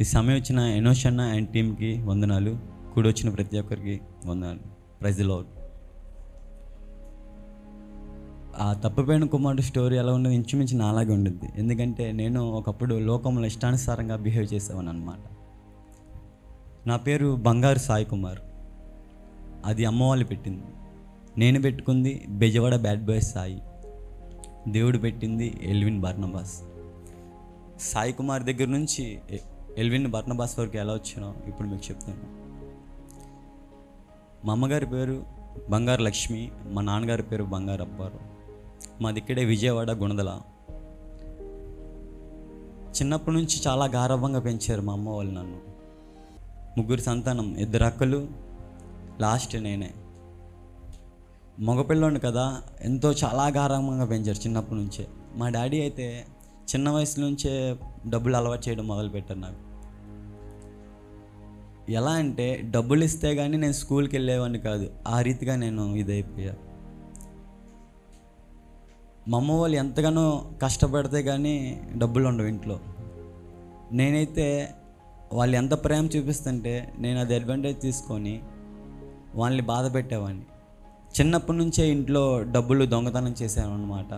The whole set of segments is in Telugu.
ఈ సమయం వచ్చిన ఎనోషన్న అండ్ టీమ్కి వందనాలు కూడి వచ్చిన ప్రతి ఒక్కరికి వందనాలు ప్రజలో ఆ తప్పిపోయిన కుమారుడు స్టోరీ ఎలా ఉండదు ఇంచుమించు నాలాగే ఉండిద్ది ఎందుకంటే నేను ఒకప్పుడు లోకంలో ఇష్టానుసారంగా బిహేవ్ చేసేవాను అనమాట నా పేరు బంగారు సాయి కుమార్ అది అమ్మ వాళ్ళు పెట్టింది నేను పెట్టుకుంది బెజవాడ బ్యాడ్ బాయ్ సాయి దేవుడు పెట్టింది ఎల్విన్ బర్నబాస్ సాయి కుమార్ దగ్గర నుంచి ఎ- ఎల్విన్ బర్నబాస్ వరకు ఎలా వచ్చానో ఇప్పుడు మీకు చెప్తాను మా అమ్మగారి పేరు బంగారు లక్ష్మి మా నాన్నగారి పేరు బంగారు అప్పారావు మాది ఇక్కడే విజయవాడ గుణదల చిన్నప్పటి నుంచి చాలా గారవంగా పెంచారు మా అమ్మ వాళ్ళు నన్ను ముగ్గురు సంతానం ఇద్దరు అక్కలు లాస్ట్ నేనే మగపిల్లోని కదా ఎంతో చాలా గారంగా పెంచారు చిన్నప్పటి నుంచే మా డాడీ అయితే చిన్న వయసు నుంచే డబ్బులు అలవాటు చేయడం మొదలుపెట్టారు నాకు ఎలా అంటే డబ్బులు ఇస్తే కానీ నేను స్కూల్కి వెళ్ళేవాడిని కాదు ఆ రీతిగా నేను ఇదైపోయా మా అమ్మ వాళ్ళు ఎంతగానో కష్టపడితే కానీ డబ్బులు ఉండవు ఇంట్లో నేనైతే వాళ్ళు ఎంత ప్రేమ చూపిస్తుంటే నేను అది అడ్వాంటేజ్ తీసుకొని వాళ్ళని బాధ పెట్టేవాడిని చిన్నప్పటి నుంచే ఇంట్లో డబ్బులు దొంగతనం చేశాను అనమాట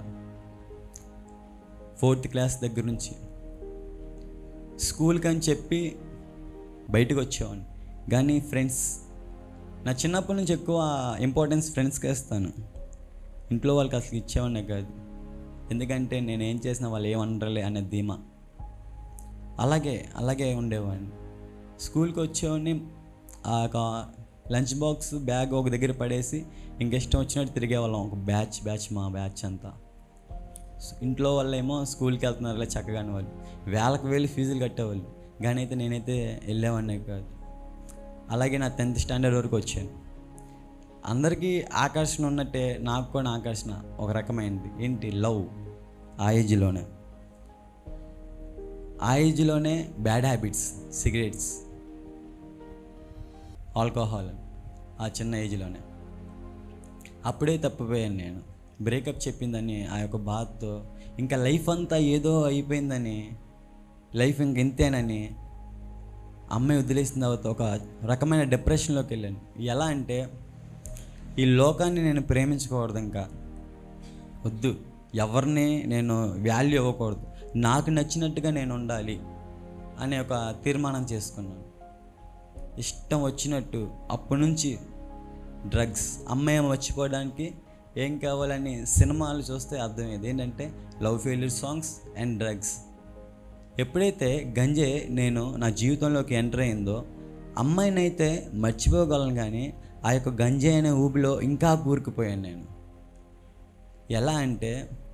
ఫోర్త్ క్లాస్ దగ్గర నుంచి స్కూల్కి అని చెప్పి బయటకు వచ్చేవాడిని కానీ ఫ్రెండ్స్ నా చిన్నప్పటి నుంచి ఎక్కువ ఇంపార్టెన్స్ ఫ్రెండ్స్కి ఇస్తాను ఇంట్లో వాళ్ళకి అసలు ఇచ్చేవాడినే కాదు ఎందుకంటే నేను ఏం చేసినా వాళ్ళు ఏమనరలే అనే ధీమా అలాగే అలాగే ఉండేవాడిని స్కూల్కి వచ్చేవాడిని ఆ యొక్క లంచ్ బాక్స్ బ్యాగ్ ఒక దగ్గర పడేసి ఇంకెష్టం వచ్చినట్టు తిరిగేవాళ్ళం ఒక బ్యాచ్ బ్యాచ్ మా బ్యాచ్ అంతా ఇంట్లో వాళ్ళేమో స్కూల్కి వెళ్తున్నారులే చక్కగానే వాళ్ళు వేలకు వేలు ఫీజులు కట్టేవాళ్ళు కానీ అయితే నేనైతే వెళ్ళేవాడిని కాదు అలాగే నా టెన్త్ స్టాండర్డ్ వరకు వచ్చాను అందరికీ ఆకర్షణ ఉన్నట్టే నాకు కూడా ఆకర్షణ ఒక రకమైనది ఏంటి లవ్ ఆ ఏజ్లోనే ఆ ఏజ్లోనే బ్యాడ్ హ్యాబిట్స్ సిగరెట్స్ ఆల్కహాల్ ఆ చిన్న ఏజ్లోనే అప్పుడే తప్పిపోయాను నేను బ్రేకప్ చెప్పిందని ఆ యొక్క బాధతో ఇంకా లైఫ్ అంతా ఏదో అయిపోయిందని లైఫ్ ఇంక ఇంతేనని అమ్మాయి వదిలేసిన తర్వాత ఒక రకమైన డిప్రెషన్లోకి వెళ్ళాను ఎలా అంటే ఈ లోకాన్ని నేను ప్రేమించకూడదు ఇంకా వద్దు ఎవరిని నేను వాల్యూ ఇవ్వకూడదు నాకు నచ్చినట్టుగా నేను ఉండాలి అనే ఒక తీర్మానం చేసుకున్నాను ఇష్టం వచ్చినట్టు అప్పటి నుంచి డ్రగ్స్ అమ్మాయి మర్చిపోవడానికి ఏం కావాలని సినిమాలు చూస్తే అర్థమయ్యేది ఏంటంటే love failure songs and drugs ఎప్పుడైతే గంజే నేను నా జీవితంలోకి ఎంటర్ అయిందో అమ్మాయిని అయితే మర్చిపోగలను కానీ ఆ యొక్క గంజే అనే ఊపిలో ఇంకా కూరుకుపోయాను నేను ఎలా అంటే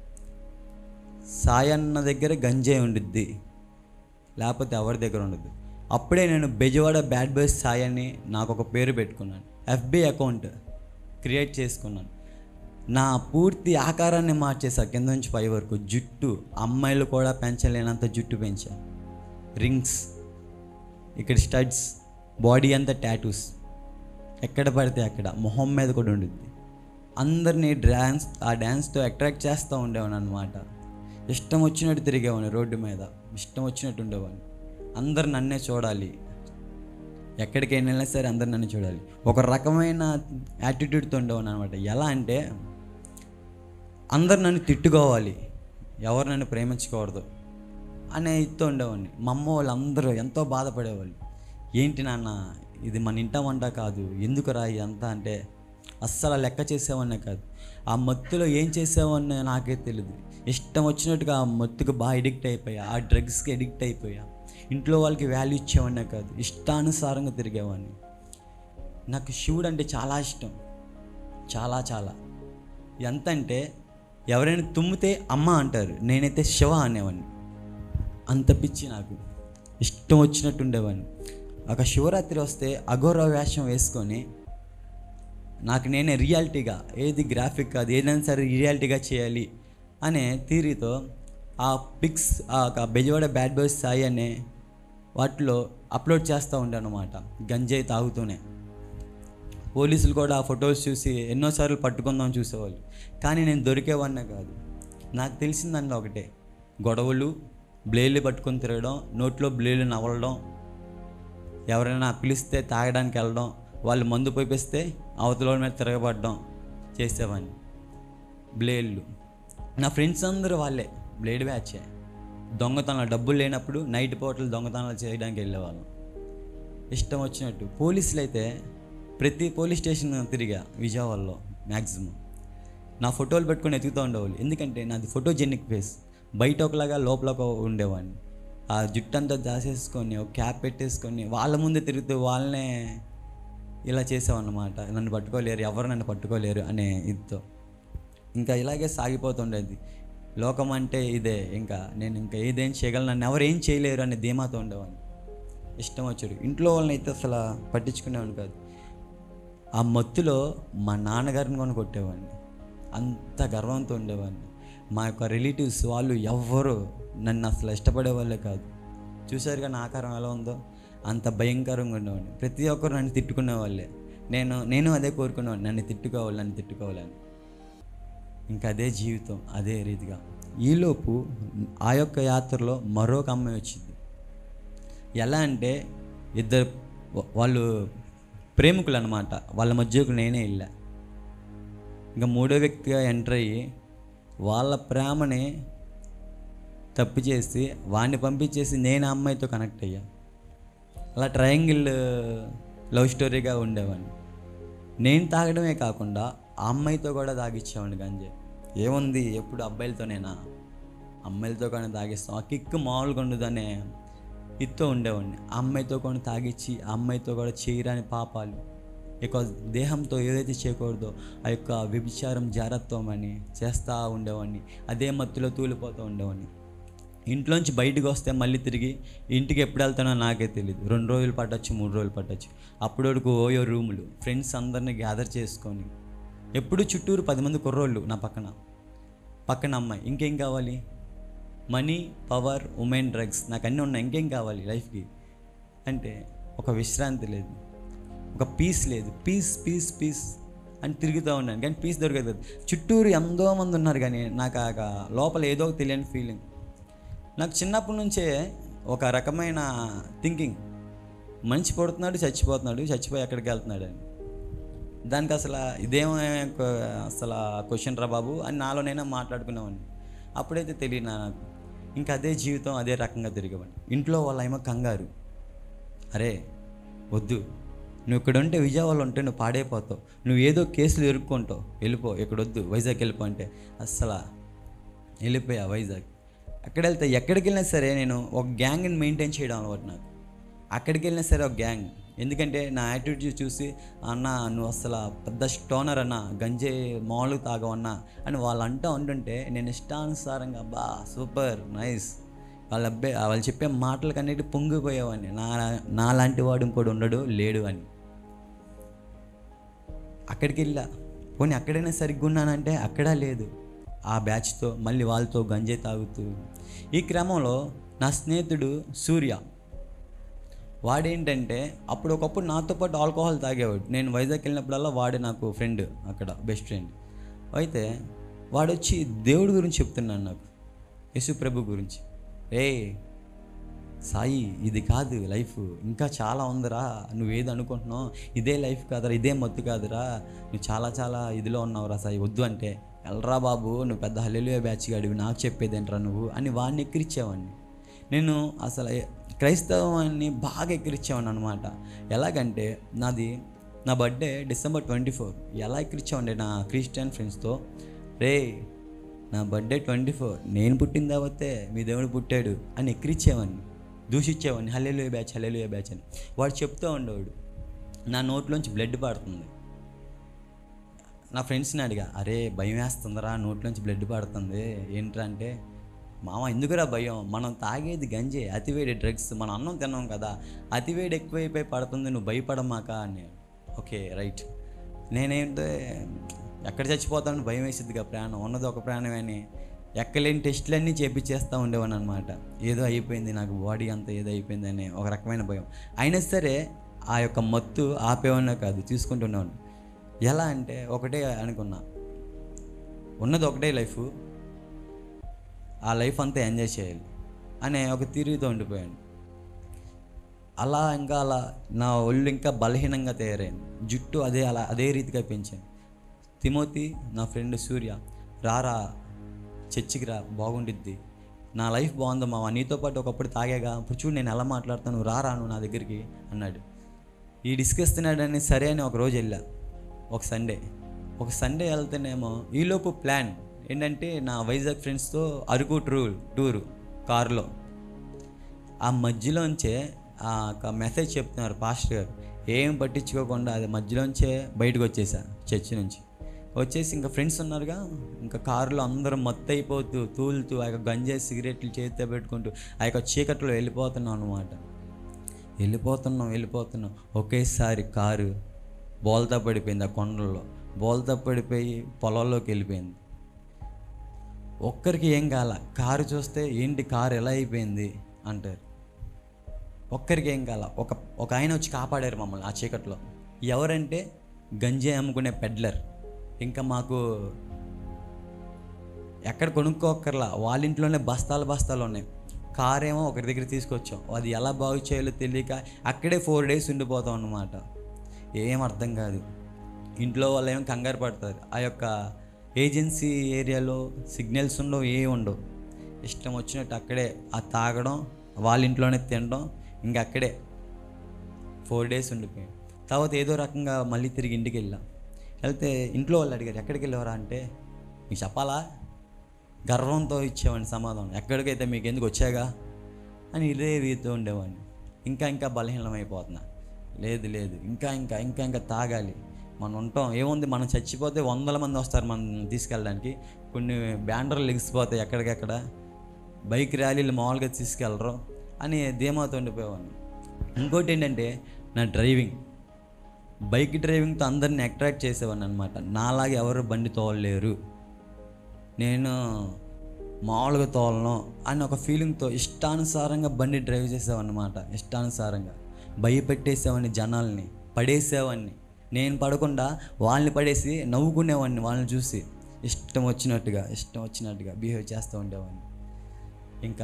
సాయన్న దగ్గర గంజే ఉండిద్ది లేకపోతే ఎవరి దగ్గర ఉండదు అప్పుడే నేను బెజవాడ బ్యాడ్ బాయ్స్ సాయి అని నాకు ఒక పేరు పెట్టుకున్నాను ఎఫ్బి అకౌంట్ క్రియేట్ చేసుకున్నాను నా పూర్తి ఆకారాన్ని మార్చేసా కింద నుంచి పై వరకు జుట్టు అమ్మాయిలు కూడా పెంచలేనంత జుట్టు పెంచా రింగ్స్ ఇక్కడ స్టడ్స్ బాడీ అంతా టాటూస్ ఎక్కడ పడితే అక్కడ మొహం మీద కూడా ఉండిద్ది అందరినీ డ్యాన్స్ ఆ డ్యాన్స్తో అట్రాక్ట్ చేస్తూ ఉండేవాడు అనమాట ఇష్టం వచ్చినట్టు తిరిగేవాడిని రోడ్డు మీద ఇష్టం వచ్చినట్టు ఉండేవాడిని అందరు నన్నే చూడాలి ఎక్కడికి వెళ్ళినా సరే అందరు నన్ను చూడాలి ఒక రకమైన యాటిట్యూడ్తో ఉండేవాడిని అనమాట ఎలా అంటే అందరు నన్ను తిట్టుకోవాలి ఎవరు నన్ను ప్రేమించకూడదు అనే ఇస్తూ ఉండేవాడిని మా అమ్మ వాళ్ళు అందరూ ఎంతో బాధపడేవాళ్ళు ఏంటి నాన్న ఇది మన ఇంట వంట కాదు ఎందుకు రా ఇదంతా అంటే అస్సలు లెక్క చేసేవాడినే కాదు ఆ మత్తులో ఏం చేసేవాడిని నాకే తెలియదు ఇష్టం వచ్చినట్టుగా ఆ మత్తుకు బాగా ఎడిక్ట్ అయిపోయా ఆ డ్రగ్స్కి ఎడిక్ట్ అయిపోయా ఇంట్లో వాళ్ళకి వాల్యూ ఇచ్చేవాడినే కాదు ఇష్టానుసారంగా తిరిగేవాడిని నాకు శివుడు అంటే చాలా ఇష్టం చాలా చాలా ఎంత అంటే ఎవరైనా తుమ్మితే అమ్మ అంటారు నేనైతే శివ అనేవాడిని అంత పిచ్చి నాకు ఇష్టం వచ్చినట్టు ఉండేవాడిని ఒక శివరాత్రి వస్తే అఘోర వేషం వేసుకొని నాకు నేనే రియాలిటీగా ఏది గ్రాఫిక్ కాదు ఏదైనా సరే రియాలిటీగా చేయాలి అనే థీరీతో ఆ పిక్స్ ఆ ఒక బెజవాడ బ్యాడ్ బాయ్స్ సాయి అనే వాటిలో అప్లోడ్ చేస్తూ ఉంటాను అనమాట గంజాయి తాగుతూనే పోలీసులు కూడా ఆ ఫొటోస్ చూసి ఎన్నోసార్లు పట్టుకుందాం చూసేవాళ్ళు కానీ నేను దొరికేవాడినే కాదు నాకు తెలిసిందండి ఒకటే గొడవలు బ్లేడ్లు పట్టుకొని తిరగడం నోట్లో బ్లేడ్లు నవలడం ఎవరైనా పిలిస్తే తాగడానికి వెళ్ళడం వాళ్ళు మందు పోయిపిస్తే అవతల మీద తిరగబడడం చేసేవాడిని బ్లేడ్లు నా ఫ్రెండ్స్ అందరూ వాళ్ళే బ్లేడ్ బ్యాచే దొంగతనాలు డబ్బులు లేనప్పుడు నైట్ పూటలు దొంగతనాలు చేయడానికి వెళ్ళేవాళ్ళం ఇష్టం వచ్చినట్టు పోలీసులు అయితే ప్రతి పోలీస్ స్టేషన్ తిరిగా విజయవాడలో మ్యాక్సిమం నా ఫోటోలు పెట్టుకొని ఎతుకుతూ ఉండేవాళ్ళు ఎందుకంటే నాది ఫోటోజెనిక్ ఫేస్ బయట ఒకలాగా లోపల ఒక ఉండేవాడిని ఆ జుట్టు అంతా దాసేసుకొని ఒక క్యాప్ పెట్టేసుకొని వాళ్ళ ముందే తిరుగుతూ వాళ్ళనే ఇలా చేసామన్నమాట నన్ను పట్టుకోలేరు ఎవరు నన్ను పట్టుకోలేరు అనే ఇదితో ఇంకా ఇలాగే సాగిపోతుండేది లోకం అంటే ఇదే ఇంకా నేను ఇంకా ఏదేం చేయగలను నన్ను ఎవరు ఏం చేయలేరు అనే ధీమాతో ఉండేవాడిని ఇష్టం వచ్చాడు ఇంట్లో వాళ్ళని అయితే అసలు పట్టించుకునేవాడిని కాదు ఆ మత్తులో మా నాన్నగారిని కొని కొట్టేవాడిని అంత గర్వంతో ఉండేవాడిని మా యొక్క రిలేటివ్స్ వాళ్ళు ఎవ్వరు నన్ను అసలు ఇష్టపడే వాళ్ళే కాదు చూసారుగా నా ఆకారం ఎలా ఉందో అంత భయంకరంగా ఉండేవాడిని ప్రతి ఒక్కరు నన్ను తిట్టుకునే వాళ్ళే నేను నేను అదే కోరుకునేవాడిని నన్ను తిట్టుకోవాలి నన్ను తిట్టుకోవాలని ఇంకా అదే జీవితం అదే రీతిగా ఈలోపు ఆ యొక్క యాత్రలో మరొక అమ్మాయి వచ్చింది ఎలా అంటే ఇద్దరు వా- వాళ్ళు ప్రేమికులు అనమాట వాళ్ళ మధ్యకు నేనే వెళ్ళా ఇంకా మూడో వ్యక్తిగా ఎంటర్ అయ్యి వాళ్ళ ప్రేమని తప్పు చేసి వాడిని పంపించేసి నేను ఆ అమ్మాయితో కనెక్ట్ అయ్యా అలా ట్రయాంగిల్ లవ్ స్టోరీగా ఉండేవాడిని నేను తాగడమే కాకుండా ఆ అమ్మాయితో కూడా తాగిచ్చేవాడిని గంజే ఏముంది ఎప్పుడు అబ్బాయిలతోనేనా అమ్మాయిలతో కానీ తాగిస్తాం ఆ కిక్ మామూలుగా ఉండదనే ఇత్తో ఉండేవాడిని ఆ అమ్మాయితో కూడా తాగిచ్చి ఆ అమ్మాయితో కూడా చేయరాని పాపాలు ఇక దేహంతో ఏదైతే చేయకూడదో ఆ యొక్క వ్యభిచారం జారత్వం అని చేస్తూ ఉండేవాడిని అదే మత్తులో తూలిపోతూ ఉండేవాడిని ఇంట్లోంచి బయటకు వస్తే మళ్ళీ తిరిగి ఇంటికి ఎప్పుడు వెళ్తానో నాకే తెలియదు రెండు రోజులు పట్టచ్చు మూడు రోజులు పట్టచ్చు అప్పటి వరకు ఓయో రూములు ఫ్రెండ్స్ అందరినీ గ్యాదర్ చేసుకొని ఎప్పుడు చుట్టూరు పది మంది కుర్రోళ్ళు నా పక్కన పక్కన అమ్మాయి ఇంకేం కావాలి మనీ పవర్ ఉమెన్ డ్రగ్స్ నాకు అన్నీ ఉన్నాయి ఇంకేం కావాలి లైఫ్కి అంటే ఒక విశ్రాంతి లేదు ఒక పీస్ లేదు పీస్ పీస్ పీస్ అని తిరుగుతూ ఉన్నాను కానీ పీస్ దొరకదు చుట్టూరు ఎంతో మంది ఉన్నారు కానీ నాకు ఆ లోపల ఏదో ఒక తెలియని ఫీలింగ్ నాకు చిన్నప్పటి నుంచే ఒక రకమైన థింకింగ్ మనిషి పుడుతున్నాడు చచ్చిపోతున్నాడు చచ్చిపోయి ఎక్కడికి వెళ్తున్నాడు అని దానికి అసలు ఇదేమో ఒక- అసలు క్వశ్చన్ రా బాబు అని నాలో నేనే మాట్లాడుకునేవాడిని అప్పుడైతే తెలియదు నాకు ఇంకా అదే జీవితం అదే రకంగా తిరిగేవాడిని ఇంట్లో వాళ్ళ ఏమో కంగారు అరే వద్దు నువ్వు ఇక్కడ ఉంటే విజయవాడలో ఉంటే నువ్వు పాడైపోతావు నువ్వు ఏదో కేసులు ఎరుక్కుంటావు వెళ్ళిపో ఇక్కడ వద్దు వైజాగ్ వెళ్ళిపో అంటే అస్సలు వెళ్ళిపోయా వైజాగ్ అక్కడ వెళ్తే ఎక్కడికి వెళ్ళినా సరే నేను ఒక గ్యాంగ్ని మెయింటైన్ చేయడం అలవాటు నాకు అక్కడికి వెళ్ళినా సరే ఒక గ్యాంగ్ ఎందుకంటే నా యాటిట్యూడ్ చూసి అన్న నువ్వు అసలు పెద్ద స్టోనర్ అన్న గంజే మామూలుగా తాగవన్నా అని వాళ్ళు అంటూ ఉంటుంటే నేను ఇష్టానుసారంగా బా సూపర్ నైస్ వాళ్ళ అబ్బాయి వాళ్ళు చెప్పే మాటలకు అన్నిటి పొంగిపోయేవాడిని నా నా లాంటి వాడు ఇంకోటి ఉండడు లేడు అని అక్కడికి వెళ్ళా పోనీ అక్కడైనా సరిగ్గా ఉన్నానంటే అక్కడా లేదు ఆ బ్యాచ్తో మళ్ళీ వాళ్ళతో గంజే తాగుతూ ఈ క్రమంలో నా స్నేహితుడు సూర్య వాడేంటంటే అప్పుడు ఒకప్పుడు నాతో పాటు ఆల్కహాల్ తాగేవాడు నేను వైజాగ్ వెళ్ళినప్పుడల్లా వాడే నాకు ఫ్రెండ్ అక్కడ బెస్ట్ ఫ్రెండ్ అయితే వాడు వచ్చి దేవుడి గురించి చెప్తున్నాడు నాకు యేసు ప్రభు గురించి రే సాయి ఇది కాదు లైఫ్ ఇంకా చాలా ఉందిరా నువ్వు ఏది అనుకుంటున్నావు ఇదే లైఫ్ కాదురా ఇదే మత్తు కాదురా నువ్వు చాలా చాలా ఇదిలో ఉన్నావురా సాయి వద్దు అంటే వెళ్ళరా బాబు నువ్వు పెద్ద హల్లెలూయా బ్యాచ్ గాడివి నాకు చెప్పేది ఏంట్రా నువ్వు అని వాడిని ఎక్కిరిచ్చేవాడిని నేను అసలు క్రైస్తవాన్ని బాగా ఎక్కిరిచ్చేవాడిని అనమాట ఎలాగంటే నాది నా బర్త్డే డిసెంబర్ ట్వంటీ ఫోర్ ఎలా ఎక్కిరిచ్చేవాడిని నా క్రిస్టియన్ ఫ్రెండ్స్తో రే నా బర్త్డే ట్వంటీ ఫోర్ నేను పుట్టిన తర్వాతే మీ దేవుడు పుట్టాడు అని ఎక్కిరిచ్చేవాడిని దూషించేవాడిని హల్లెలూయ బ్యాచ్ హల్లెలూయ బ్యాచ్ అని వాడు చెప్తూ ఉండేవాడు నా నోట్లోంచి బ్లడ్ పడుతుంది నా ఫ్రెండ్స్ని అడిగా అరే భయం వేస్తుందిరా నోట్లోంచి బ్లడ్ పడుతుంది ఏంట్రా అంటే మామ ఎందుకురా భయం మనం తాగేది గంజే అతివేడి డ్రగ్స్ మనం అన్నం తిన్నాం కదా అతివేడి ఎక్కువైపోయి పడుతుంది నువ్వు భయపడమాక అని ఓకే రైట్ నేనేంటే ఎక్కడ చచ్చిపోతాను భయం వేసిద్దిగా ప్రాణం ఉన్నది ఒక ప్రాణమే అని ఎక్కలేని టెస్టులన్నీ చేపించేస్తూ ఉండేవాను అనమాట ఏదో అయిపోయింది నాకు బాడీ అంతా ఏదో అయిపోయింది అనే ఒక రకమైన భయం అయినా సరే ఆ యొక్క మత్తు ఆపేవాడినా కాదు తీసుకుంటున్నాను ఎలా అంటే ఒకటే అనుకున్నా ఉన్నది ఒకటే లైఫ్ ఆ లైఫ్ అంతా ఎంజాయ్ చేయాలి అనే ఒక తీరుతో ఉండిపోయాను అలా ఇంకా అలా నా ఒళ్ళు ఇంకా బలహీనంగా తయారైంది జుట్టు అదే అలా అదే రీతిగా పెంచాను తిమోతి నా ఫ్రెండ్ సూర్య రారా చర్చికి రా బాగుండిద్ది నా లైఫ్ బాగుంది మావా నీతో పాటు ఒకప్పుడు తాగాగా ఇప్పుడు చూడు నేను ఎలా మాట్లాడతాను రారా నువ్వు నా దగ్గరికి అన్నాడు ఈ డిస్కస్తున్నాడని సరే అని ఒక రోజు వెళ్ళా ఒక సండే ఒక సండే వెళ్తేనేమో ఈలోపు ప్లాన్ ఏంటంటే నా వైజాగ్ ఫ్రెండ్స్తో అరకు టూర్ టూరు కారులో ఆ మధ్యలోంచే ఆ ఒక మెసేజ్ చెప్తున్నారు పాస్టర్ గారు ఏం పట్టించుకోకుండా అది మధ్యలోంచే బయటకు వచ్చేసా చర్చి నుంచి వచ్చేసి ఇంకా ఫ్రెండ్స్ ఉన్నారుగా ఇంకా కారులో అందరం మత్తు అయిపోతూ తూలుతూ ఆ యొక్క గంజాయి సిగరెట్లు చేతితో పెట్టుకుంటూ ఆ యొక్క చీకట్లో వెళ్ళిపోతున్నాం అనమాట వెళ్ళిపోతున్నాం వెళ్ళిపోతున్నాం ఒకేసారి కారు బోల్తా పడిపోయింది ఆ కొండల్లో బోల్తా పడిపోయి పొలంలోకి వెళ్ళిపోయింది ఒక్కరికి ఏం కాల కారు చూస్తే ఏంటి కారు ఎలా అయిపోయింది అంటారు ఒక్కరికి ఏం కాల ఒక ఒక ఆయన వచ్చి కాపాడారు మమ్మల్ని ఆ చీకట్లో ఎవరంటే గంజాయి అమ్ముకునే పెడ్లర్ ఇంకా మాకు ఎక్కడ కొనుక్కోక్కర్లా వాళ్ళ ఇంట్లోనే బస్తాలు బస్తాలు ఉన్నాయి కార్ ఏమో ఒకరి దగ్గర తీసుకొచ్చాం అది ఎలా బాగు చేయాలో తెలియక అక్కడే ఫోర్ డేస్ ఉండిపోతాం అన్నమాట ఏం అర్థం కాదు ఇంట్లో వాళ్ళు ఏమో కంగారు పడతారు ఆ యొక్క ఏజెన్సీ ఏరియాలో సిగ్నల్స్ ఉండవు ఏ ఉండవు ఇష్టం వచ్చినట్టు అక్కడే ఆ తాగడం వాళ్ళ ఇంట్లోనే తినడం ఇంక అక్కడే ఫోర్ డేస్ ఉండిపోయాం తర్వాత ఏదో రకంగా మళ్ళీ తిరిగి ఇంటికి వెళ్ళాం వెళ్తే ఇంట్లో వాళ్ళు అడిగారు ఎక్కడికి వెళ్ళేవారా అంటే మీకు చెప్పాలా గర్వంతో ఇచ్చేవాడిని సమాధానం ఎక్కడికైతే మీకు ఎందుకు వచ్చాగా అని ఇదే రీతితో ఉండేవాడిని ఇంకా ఇంకా బలహీనమైపోతున్నా లేదు లేదు ఇంకా ఇంకా ఇంకా ఇంకా తాగాలి మనం ఉంటాం ఏముంది మనం చచ్చిపోతే వందల మంది వస్తారు మనం తీసుకెళ్ళడానికి కొన్ని బ్యాండర్లు లెగిసిపోతాయి ఎక్కడికెక్కడ బైక్ ర్యాలీలు మామూలుగా తీసుకెళ్ళరు అని ధీమాతో ఉండిపోయేవాడిని ఇంకోటి ఏంటంటే నా డ్రైవింగ్ బైక్ డ్రైవింగ్తో అందరిని అట్రాక్ట్ చేసేవాడిని అనమాట నాలాగా ఎవరు బండి తోలలేరు నేను మామూలుగా తోలను అని ఒక ఫీలింగ్తో ఇష్టానుసారంగా బండి డ్రైవ్ చేసేవాడిని అనమాట ఇష్టానుసారంగా భయపెట్టేసేవాడిని జనాల్ని పడేసేవాడిని నేను పడకుండా వాళ్ళని పడేసి నవ్వుకునేవాడిని వాళ్ళని చూసి ఇష్టం వచ్చినట్టుగా ఇష్టం వచ్చినట్టుగా బిహేవ్ చేస్తూ ఉండేవాడిని ఇంకా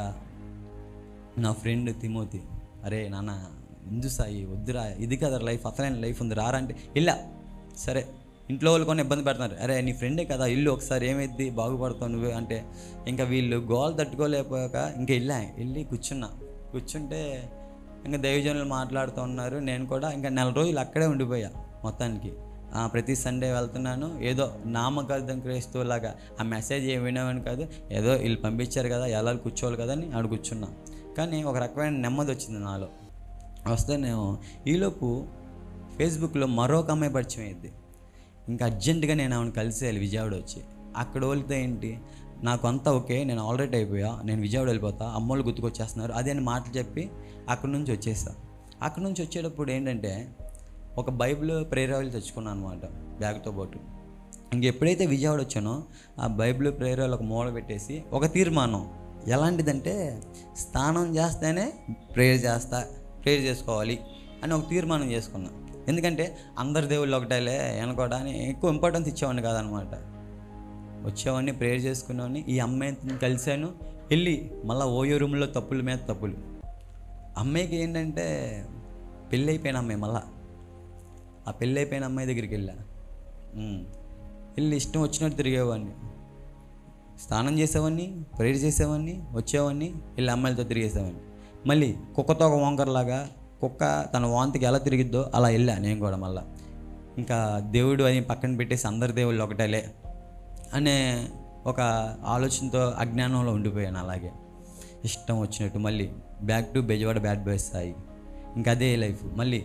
నా ఫ్రెండ్ తిమోతి అరే నాన్న ఇందు సాయి వద్దురా ఇది కదా లైఫ్ అసలైన లైఫ్ ఉంది రారా అంటే ఇలా సరే ఇంట్లో వాళ్ళు కొన్ని ఇబ్బంది పెడుతున్నారు అరే నీ ఫ్రెండే కదా ఇల్లు ఒకసారి ఏమైద్ది బాగుపడతావు నువ్వు అంటే ఇంకా వీళ్ళు గోల్ తట్టుకోలేకపోయాక ఇంకా వెళ్ళా వెళ్ళి కూర్చున్నా కూర్చుంటే ఇంకా దైవజనులు మాట్లాడుతూ ఉన్నారు నేను కూడా ఇంకా నెల రోజులు అక్కడే ఉండిపోయా మొత్తానికి ఆ, ప్రతి సండే వెళ్తున్నాను ఏదో నామకార్థం క్రైస్తవులాగా ఆ మెసేజ్ ఏం వినేవాని కాదు ఏదో వీళ్ళు పంపించారు కదా ఎలా కూర్చోవాలి కదా అని ఆడు కూర్చున్నా కానీ ఒక రకమైన నెమ్మది వచ్చింది నాలో వస్తే నేను ఈలోపు ఫేస్బుక్లో మరొక అమ్మాయి పరిచయం అయింది ఇంకా అర్జెంటుగా నేను ఆమెను కలిసేయాలి విజయవాడ వచ్చి అక్కడ వెళ్తే ఏంటి నాకు అంతా ఓకే నేను ఆల్రెడీ అయిపోయా నేను విజయవాడ వెళ్ళిపోతా అమ్మోళ్ళు గుర్తుకొచ్చేస్తున్నారు అదే అని మాటలు చెప్పి అక్కడ నుంచి వచ్చేసా అక్కడ నుంచి వచ్చేటప్పుడు ఏంటంటే ఒక బైబిల్ ప్రేరాలు తెచ్చుకున్నాను అనమాట బ్యాగ్తో పాటు ఇంక ఎప్పుడైతే విజయవాడ వచ్చానో ఆ బైబిల్ ప్రేరాలు ఒక మూల పెట్టేసి ఒక తీర్మానం ఎలాంటిదంటే స్నానం చేస్తేనే ప్రేయర్ చేస్తా ప్రేయర్ చేసుకోవాలి అని ఒక తీర్మానం చేసుకున్నా ఎందుకంటే అందరి దేవుళ్ళు ఒకటేలే అనుకోవడా అని ఎక్కువ ఇంపార్టెన్స్ ఇచ్చేవాడిని కాదనమాట వచ్చేవాడిని ప్రేయర్ చేసుకునేవాడిని ఈ అమ్మాయిని కలిశాను వెళ్ళి మళ్ళీ ఓయో రూమ్లో తప్పుల మీద తప్పులు అమ్మాయికి ఏంటంటే పెళ్ళి అయిపోయిన అమ్మాయి మళ్ళా ఆ పెళ్ళి అయిపోయిన అమ్మాయి దగ్గరికి వెళ్ళా ఉమ్. వెళ్ళి ఇష్టం వచ్చినట్టు తిరిగేవాడిని స్నానం చేసేవాడిని ప్రేయర్ చేసేవాడిని వచ్చేవాడిని వెళ్ళి అమ్మాయిలతో తిరిగేసేవాడిని మళ్ళీ కుక్కతో ఒక వంకరలాగా కుక్క తన వాంతికి ఎలా తిరిగిద్దో అలా వెళ్ళా నేను కూడా మళ్ళా ఇంకా దేవుడు అని పక్కన పెట్టేసి అందరి దేవుళ్ళు ఒకటేలే అనే ఒక ఆలోచనతో అజ్ఞానంలో ఉండిపోయాను అలాగే ఇష్టం వచ్చినట్టు మళ్ళీ back to Bezawada bad boys స్థాయి ఇంకా అదే లైఫ్ మళ్ళీ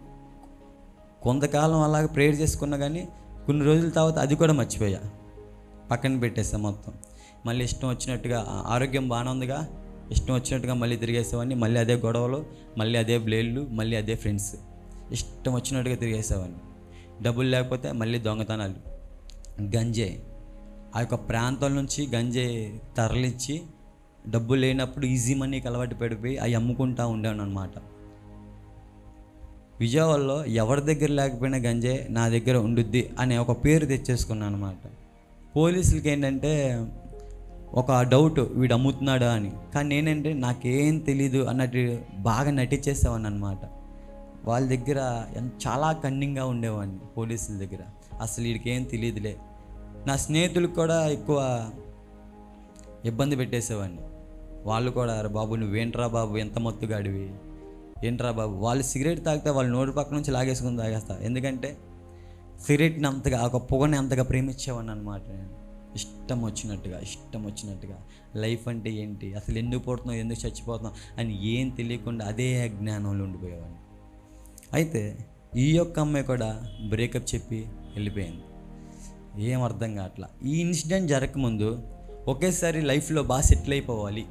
కొంతకాలం అలాగ ప్రేయర్ చేసుకున్నా కానీ కొన్ని రోజుల తర్వాత అది కూడా మర్చిపోయా పక్కన పెట్టేసా మొత్తం మళ్ళీ ఇష్టం వచ్చినట్టుగా ఆ, ఆరోగ్యం బాగానే ఉందిగా ఇష్టం వచ్చినట్టుగా మళ్ళీ తిరిగేసేవాడిని మళ్ళీ అదే గొడవలు మళ్ళీ అదే బ్లేడ్లు మళ్ళీ అదే ఫ్రెండ్స్ ఇష్టం వచ్చినట్టుగా తిరిగేసేవాడిని డబ్బులు లేకపోతే మళ్ళీ దొంగతనాలు గంజాయి ఆ యొక్క ప్రాంతం నుంచి గంజాయి తరలించి డబ్బులు లేనప్పుడు ఈజీ మనీకి అలవాటు పడిపోయి అవి అమ్ముకుంటా ఉండాను అనమాట విజయవాడలో ఎవరి దగ్గర లేకపోయినా గంజే నా దగ్గర ఉండుద్ది అనే ఒక పేరు తెచ్చేసుకున్నాను అనమాట పోలీసులకి ఏంటంటే ఒక డౌట్ వీడు అమ్ముతున్నాడా అని కానీ నేనంటే నాకేం తెలీదు అన్నట్టు బాగా నటించేసేవాడిని అనమాట వాళ్ళ దగ్గర ఎంత చాలా కన్నింగ్గా ఉండేవాడిని పోలీసుల దగ్గర అసలు వీడికి ఏం తెలియదులే నా స్నేహితులకు కూడా ఎక్కువ ఇబ్బంది పెట్టేసేవాడిని వాళ్ళు కూడా "అరే బాబు నువ్వేంట్రా బాబు ఎంత మత్తుగాడివి ఏంట్రా బాబు వాళ్ళు సిగరెట్ తాగితే వాళ్ళు నోటి పక్క నుంచి లాగేసుకుని తాగేస్తా ఎందుకంటే సిగరెట్ని అంతగా ఒక పొగని అంతగా ప్రేమించేవాడిని అనమాట నేను ఇష్టం వచ్చినట్టుగా ఇష్టం వచ్చినట్టుగా లైఫ్ అంటే ఏంటి అసలు ఎందుకు పుడుతున్నావు ఎందుకు చచ్చిపోతున్నావు అని ఏం తెలియకుండా అదే అజ్ఞానంలో ఉండిపోయేవాడిని అయితే ఈ యొక్క అమ్మాయి కూడా బ్రేకప్ చెప్పి వెళ్ళిపోయింది ఏం అర్థం కావట్లా ఈ ఇన్సిడెంట్ జరగకముందు ఒకేసారి లైఫ్లో బాగా సెటిల్ అయిపోవాలి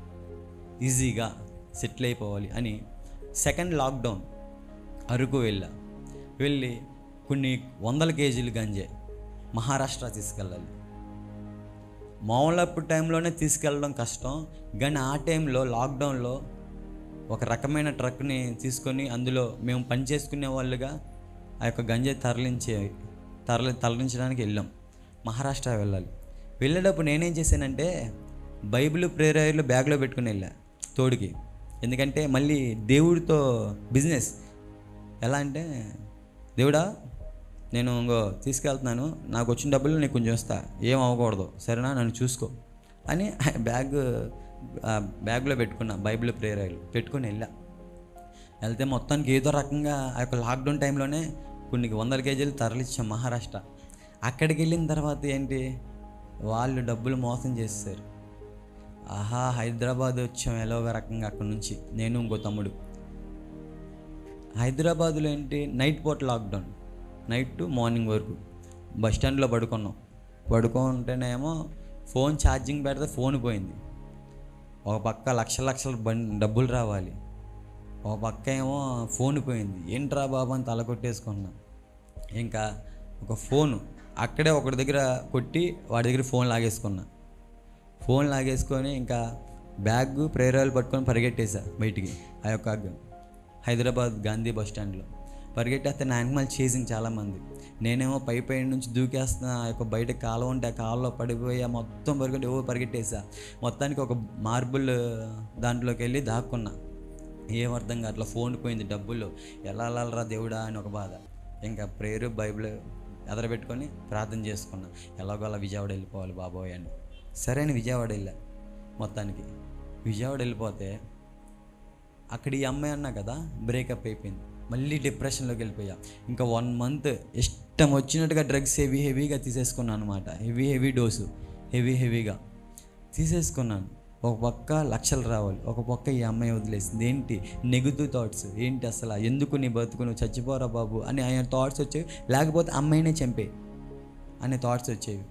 ఈజీగా సెటిల్ అయిపోవాలి అని సెకండ్ లాక్డౌన్ అరకు వెళ్ళా వెళ్ళి కొన్ని వందల కేజీలు గంజే మహారాష్ట్ర తీసుకెళ్ళాలి మామూలప్పుడు టైంలోనే తీసుకెళ్ళడం కష్టం కానీ ఆ టైంలో లాక్డౌన్లో ఒక రకమైన ట్రక్ని తీసుకొని అందులో మేము పని చేసుకునే వాళ్ళుగా ఆ యొక్క గంజాయి తరలించే తరలి తరలించడానికి వెళ్ళాం మహారాష్ట్ర వెళ్ళాలి వెళ్ళేటప్పుడు నేనేం చేశానంటే బైబిల్ ప్రేరాయర్లు బ్యాగ్లో పెట్టుకుని వెళ్ళా తోడుకి ఎందుకంటే మళ్ళీ దేవుడితో బిజినెస్ ఎలా అంటే దేవుడా నేను ఇంకో తీసుకెళ్తున్నాను నాకు వచ్చిన డబ్బులు నీకు కొంచెం ఇస్తా ఏం అవ్వకూడదు సరేనా నన్ను చూసుకో అని బ్యాగ్ ఆ బ్యాగ్లో పెట్టుకున్నా బైబిల్ ప్రేరాయలు పెట్టుకుని వెళ్ళా వెళ్తే మొత్తానికి ఏదో రకంగా ఆ యొక్క లాక్డౌన్ టైంలోనే కొన్ని వందల కేజీలు తరలిచ్చాం మహారాష్ట్ర అక్కడికి వెళ్ళిన తర్వాత ఏంటి వాళ్ళు డబ్బులు మోసం చేస్తారు ఆహా హైదరాబాద్ వచ్చాం ఎలా ఒక రకంగా అక్కడ నుంచి నేను ఇంకో తమ్ముడు హైదరాబాద్లో ఏంటి నైట్ పూట లాక్డౌన్ నైట్ టు మార్నింగ్ వరకు బస్ స్టాండ్లో పడుకున్నాం పడుకుంటేనేమో ఫోన్ ఛార్జింగ్ పెడితే ఫోన్ పోయింది ఒక పక్క లక్షల లక్షల బం డబ్బులు రావాలి ఒక పక్క ఏమో ఫోన్ పోయింది ఏంట్రా బాబు అని తల కొట్టేసుకున్నా ఇంకా ఒక ఫోను అక్కడే ఒకటి దగ్గర కొట్టి వాడి దగ్గర ఫోన్ లాగేసుకున్నా ఫోన్ లాగేసుకొని ఇంకా బ్యాగ్ ప్రేరాలు పట్టుకొని పరిగెట్టేసా బయటికి ఆ యొక్క హైదరాబాద్ గాంధీ బస్ స్టాండ్లో పరిగెట్టేస్తే నా యానిమల్ చేసింగ్ చాలామంది నేనేమో పై పై నుంచి దూకేస్తున్న ఆ యొక్క బయట కాలువ ఉంటే ఆ కాలువలో పడిపోయి మొత్తం పరిగెట్టి ఓ పరిగెట్టేసా మొత్తానికి ఒక మార్బుల్ దాంట్లోకి వెళ్ళి దాక్కున్నా ఏం అర్థం కావట్లా ఫోన్ పోయింది డబ్బులు ఎలా వెళ్ళాలరా దేవుడా అని ఒక బాధ ఇంకా ప్రేయర్ బైబిల్ ఎదరబెట్టుకొని ప్రార్థన చేసుకున్నా ఎలాగో అలా విజయవాడ వెళ్ళిపోవాలి బాబోయ్ అని సరే అని విజయవాడ వెళ్ళా మొత్తానికి విజయవాడ వెళ్ళిపోతే అక్కడ ఈ అమ్మాయి అన్నా కదా బ్రేకప్ అయిపోయింది మళ్ళీ డిప్రెషన్లోకి వెళ్ళిపోయా ఇంకా వన్ మంత్ ఇష్టం వచ్చినట్టుగా డ్రగ్స్ హెవీ హెవీగా తీసేసుకున్నాను అనమాట హెవీ హెవీ డోసు హెవీ హెవీగా తీసేసుకున్నాను ఒక పక్క లక్షలు రావాలి ఒక పక్క ఈ అమ్మాయి వదిలేసింది ఏంటి నెగిటివ్ థాట్స్ ఏంటి అసలు ఎందుకు నీ బతుకు నువ్వు చచ్చిపోరా బాబు అని ఆయన థాట్స్ వచ్చేవి లేకపోతే అమ్మాయినే చంపే అనే థాట్స్ వచ్చేవి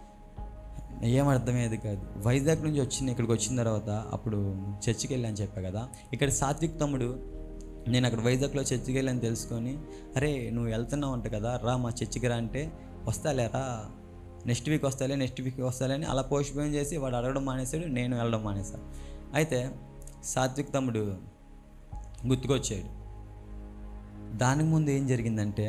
ఏం అర్థమయ్యేది కాదు వైజాగ్ నుంచి వచ్చిన ఇక్కడికి వచ్చిన తర్వాత అప్పుడు చర్చికి వెళ్ళాను చెప్పా కదా ఇక్కడ సాత్విక్ తమ్ముడు నేను అక్కడ వైజాగ్లో చర్చికి వెళ్ళని తెలుసుకొని అరే నువ్వు వెళ్తున్నావు అంట కదా రా మా చర్చికి రా అంటే వస్తాలేరా నెక్స్ట్ వీక్ వస్తాలే నెక్స్ట్ వీక్ వస్తాలే అని అలా పోస్ట్ పోన్ చేసి వాడు అడగడం మానేశాడు నేను వెళ్ళడం మానేసా అయితే సాత్విక్ తమ్ముడు గుర్తుకొచ్చాడు దానికి ముందు ఏం జరిగిందంటే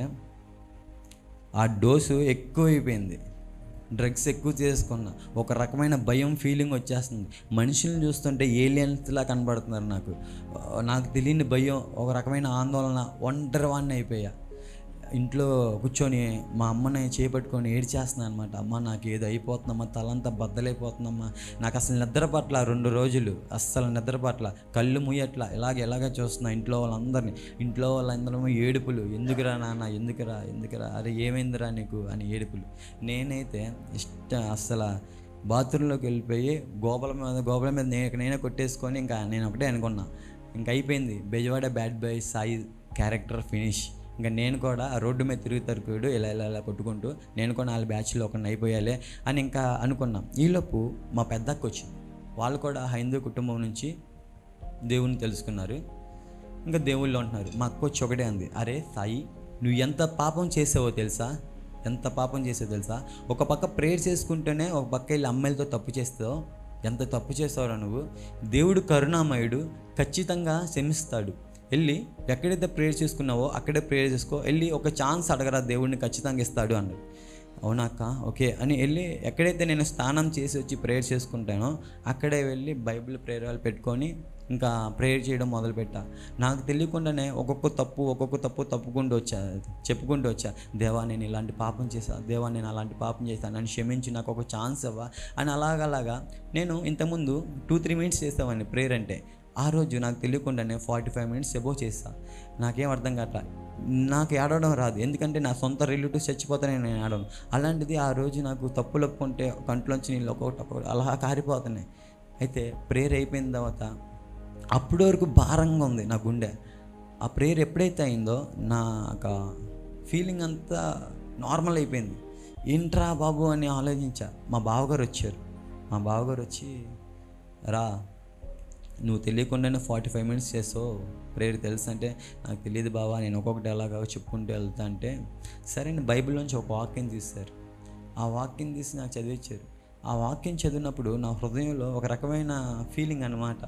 ఆ డోసు ఎక్కువైపోయింది డ్రగ్స్ ఎక్కువ చేసుకున్నా ఒక రకమైన భయం ఫీలింగ్ వచ్చేస్తుంది మనుషుల్ని చూస్తుంటే ఏలియన్స్లా కనబడుతున్నారు నాకు ఆ, నాకు తెలియని భయం ఒక రకమైన ఆందోళన ఒంటరి వాడిని అయిపోయా ఇంట్లో కూర్చొని మా అమ్మని చేపట్టుకొని ఏడ్చేస్తున్నాను అనమాట అమ్మ నాకు ఏదో అయిపోతుందమ్మా తలంతా బద్దలైపోతుందమ్మా నాకు అసలు నిద్ర పట్ల రెండు రోజులు అస్సలు నిద్ర పట్ల కళ్ళు ముయ్యట్ల ఇలాగ ఇలాగే చూస్తున్నా ఇంట్లో వాళ్ళందరినీ ఇంట్లో వాళ్ళందరూ ఏడుపులు ఎందుకురా నాన్న ఎందుకురా ఎందుకురా అరే ఏమైందిరా నీకు అని ఏడుపులు నేనైతే ఇష్టం అస్సలు బాత్రూంలోకి వెళ్ళిపోయి గోపల మీద గోపల మీద నేను నేనే కొట్టేసుకొని ఇంకా నేను ఒకటే అనుకున్నా ఇంకా అయిపోయింది Bezawada bad boy Sai character finish ఇంకా నేను కూడా ఆ రోడ్డు మీద తిరుగుతారు కూడు ఇలా ఇలా ఇలా కొట్టుకుంటూ నేను కూడా నాలుగు బ్యాచ్లో ఒకరిని అయిపోయాలి అని ఇంకా అనుకున్నాం ఈలోపు మా పెద్దక్క వచ్చింది వాళ్ళు కూడా హైందూ కుటుంబం నుంచి దేవుని తెలుసుకున్నారు ఇంకా దేవుళ్ళు ఉంటున్నారు మా అక్క వచ్చి ఒకటే అంది అరే సాయి నువ్వు ఎంత పాపం చేసావో తెలుసా ఎంత పాపం చేసావో తెలుసా ఒక పక్క ప్రేయర్ చేసుకుంటేనే ఒక పక్క వెళ్ళి అమ్మాయిలతో తప్పు చేస్తావు ఎంత తప్పు చేస్తావురా నువ్వు దేవుడు కరుణామయుడు ఖచ్చితంగా క్షమిస్తాడు వెళ్ళి ఎక్కడైతే ప్రేయర్ చేసుకున్నావో అక్కడే ప్రేయర్ చేసుకో వెళ్ళి ఒక ఛాన్స్ అడగరా దేవుడిని ఖచ్చితంగా ఇస్తాడు అన్నాడు అవునా అక్క ఓకే అని వెళ్ళి ఎక్కడైతే నేను స్నానం చేసి వచ్చి ప్రేయర్ చేసుకుంటానో అక్కడే వెళ్ళి బైబిల్ ప్రేయరాలు పెట్టుకొని ఇంకా ప్రేయర్ చేయడం మొదలుపెట్టా నాకు తెలియకుండానే ఒక్కొక్క తప్పు ఒక్కొక్క తప్పు తప్పుకుంటూ వచ్చా చెప్పుకుంటూ వచ్చా దేవా నేను ఇలాంటి పాపం చేశా దేవా నేను అలాంటి పాపం చేశాను నన్ను క్షమించి నాకు ఒక ఛాన్స్ అవ్వా అని అలాగలాగా నేను ఇంతకుముందు టూ త్రీ మినిట్స్ చేస్తామండి ప్రేయర్ అంటే ఆ రోజు నాకు తెలియకుండానే ఫార్టీ ఫైవ్ మినిట్స్ ఎబో చేస్తా నాకేం అర్థం కావట్లా నాకు ఏడవడం రాదు ఎందుకంటే నా సొంత రిలేటివ్స్ చచ్చిపోతానే నేను ఏడవను అలాంటిది ఆ రోజు నాకు తప్పులు ఒప్పుకుంటే కంట్లోంచి నీళ్ళు ఒక్కొక్కటి ఒక్కొక్కటి అలా కారిపోతున్నాయి అయితే ప్రేయర్ అయిపోయిన తర్వాత అప్పటి వరకు భారంగా ఉంది నా గుండె ఆ ప్రేయర్ ఎప్పుడైతే అయిందో నా ఒక ఫీలింగ్ అంతా నార్మల్ అయిపోయింది ఏంట్రా బాబు అని ఆలోచించా మా బావగారు వచ్చారు మా బావగారు వచ్చి రా నువ్వు తెలియకుండానే ఫార్టీ ఫైవ్ మినిట్స్ చేస్తావు ప్రేయర్ తెలుసు అంటే నాకు తెలియదు బావా నేను ఒక్కొక్కటి ఎలాగా చెప్పుకుంటూ వెళ్తా అంటే సరే నేను బైబిల్ నుంచి ఒక వాక్యం తీస్తారు ఆ వాక్యం తీసి నాకు చదివించారు ఆ వాక్యం చదివినప్పుడు నా హృదయంలో ఒక రకమైన ఫీలింగ్ అనమాట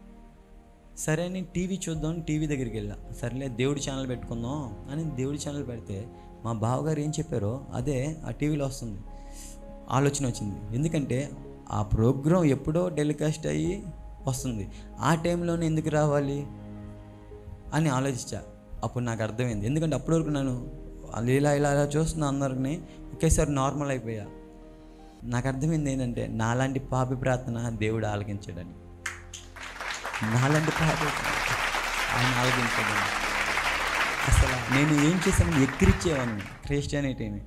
సరే అని టీవీ చూద్దాం టీవీ దగ్గరికి వెళ్ళా సరేలే దేవుడి ఛానల్ పెట్టుకుందాం అని దేవుడి ఛానల్ పెడితే మా బావగారు ఏం చెప్పారో అదే ఆ టీవీలో వస్తుంది ఆలోచన వచ్చింది ఎందుకంటే ఆ ప్రోగ్రాం ఎప్పుడో టెలికాస్ట్ అయ్యి వస్తుంది ఆ టైంలోనే ఎందుకు రావాలి అని ఆలోచించా అప్పుడు నాకు అర్థమైంది ఎందుకంటే అప్పటి వరకు నేను వాళ్ళు ఇలా ఇలా ఇలా చూస్తున్న అందరిని ఒకేసారి నార్మల్ అయిపోయా నాకు అర్థమైంది ఏంటంటే నాలాంటి పాపి ప్రార్థన దేవుడు ఆలకించాడని నాలాంటి పాపి ఆయన ఆలకించాడని అసలు నేను ఏం చేశాను ఎక్కిరిచ్చేవాడిని క్రిస్టియానిటీని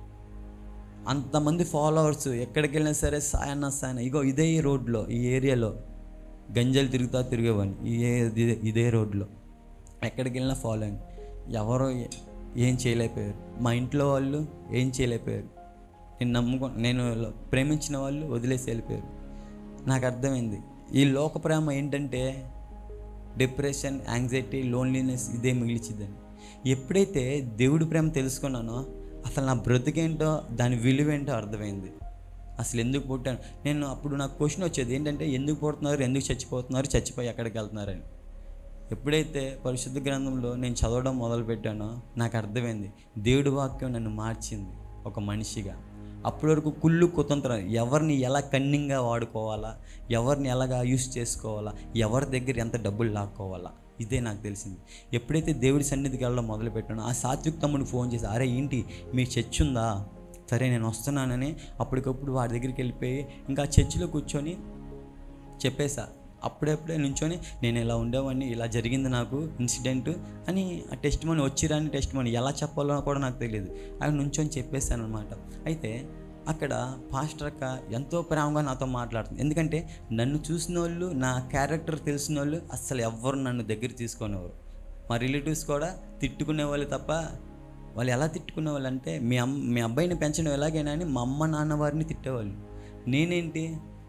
అంతమంది ఫాలోవర్స్ ఎక్కడికి వెళ్ళినా సరే సాయన్న సాయన ఇగో ఇదే ఈ రోడ్లో ఈ ఏరియాలో గంజలు తిరుగుతా తిరిగేవాడిని ఈ ఏ- ఇదే- ఇదే రోడ్లో ఎక్కడికి వెళ్ళినా ఫాలోయింగ్ ఎవరో ఏ- ఏం చేయలేకపోయారు మా ఇంట్లో వాళ్ళు ఏం చేయలేకపోయారు నేను నమ్ముకో నేను ప్రేమించిన వాళ్ళు వదిలేసి వెళ్ళిపోయారు నాకు అర్థమైంది ఈ లోక ప్రేమ ఏంటంటే డిప్రెషన్ యాంగ్జైటీ లోన్లీనెస్ ఇదే మిగిలిచిద్దని ఎప్పుడైతే దేవుడి ప్రేమ తెలుసుకున్నానో అసలు నా బ్రతికేంటో దాని విలువేంటో అర్థమైంది అసలు ఎందుకు పుట్టాను నేను అప్పుడు నాకు క్వశ్చన్ వచ్చేది ఏంటంటే ఎందుకు పుడుతున్నారు ఎందుకు చచ్చిపోతున్నారు చచ్చిపోయి ఎక్కడికి వెళ్తున్నారని ఎప్పుడైతే పరిశుద్ధ గ్రంథంలో నేను చదవడం మొదలుపెట్టానో నాకు అర్థమైంది దేవుడి వాక్యం నన్ను మార్చింది ఒక మనిషిగా అప్పటి వరకు కుళ్ళు కుతంత్రం ఎవరిని ఎలా కన్నింగ్గా వాడుకోవాలా ఎవరిని ఎలాగా యూస్ చేసుకోవాలా ఎవరి దగ్గర ఎంత డబ్బులు లాక్కోవాలా ఇదే నాకు తెలిసింది ఎప్పుడైతే దేవుడి సన్నిధికి వెళ్ళడం మొదలు పెట్టానో ఆ సాత్విక్ తమ్ముడిని ఫోన్ చేసి అరే ఏంటి మీకు చర్చ్ ఉందా సరే నేను వస్తున్నానని అప్పటికప్పుడు వాడి దగ్గరికి వెళ్ళిపోయి ఇంకా చర్చిలో కూర్చొని చెప్పేసా అప్పుడప్పుడే నుంచొని నేను ఇలా ఉండేవాడిని ఇలా జరిగింది నాకు ఇన్సిడెంట్ అని ఆ టెస్ట్ మనీ వచ్చిరాని టెస్ట్ మనీ ఎలా చెప్పాలో కూడా నాకు తెలియదు అవి నుంచొని చెప్పేశాను అనమాట అయితే అక్కడ పాస్టర్ అక్క ఎంతో ప్రేమగా నాతో మాట్లాడుతుంది ఎందుకంటే నన్ను చూసిన వాళ్ళు నా క్యారెక్టర్ తెలిసిన వాళ్ళు అస్సలు ఎవ్వరు నన్ను దగ్గర తీసుకునేవారు మా రిలేటివ్స్ కూడా తిట్టుకునే వాళ్ళు తప్ప వాళ్ళు ఎలా తిట్టుకునే వాళ్ళు అంటే మీ అమ్మ మీ అబ్బాయిని పెంచడం ఎలాగైనా అని మా అమ్మ నాన్న వారిని తిట్టేవాళ్ళు నేనేంటి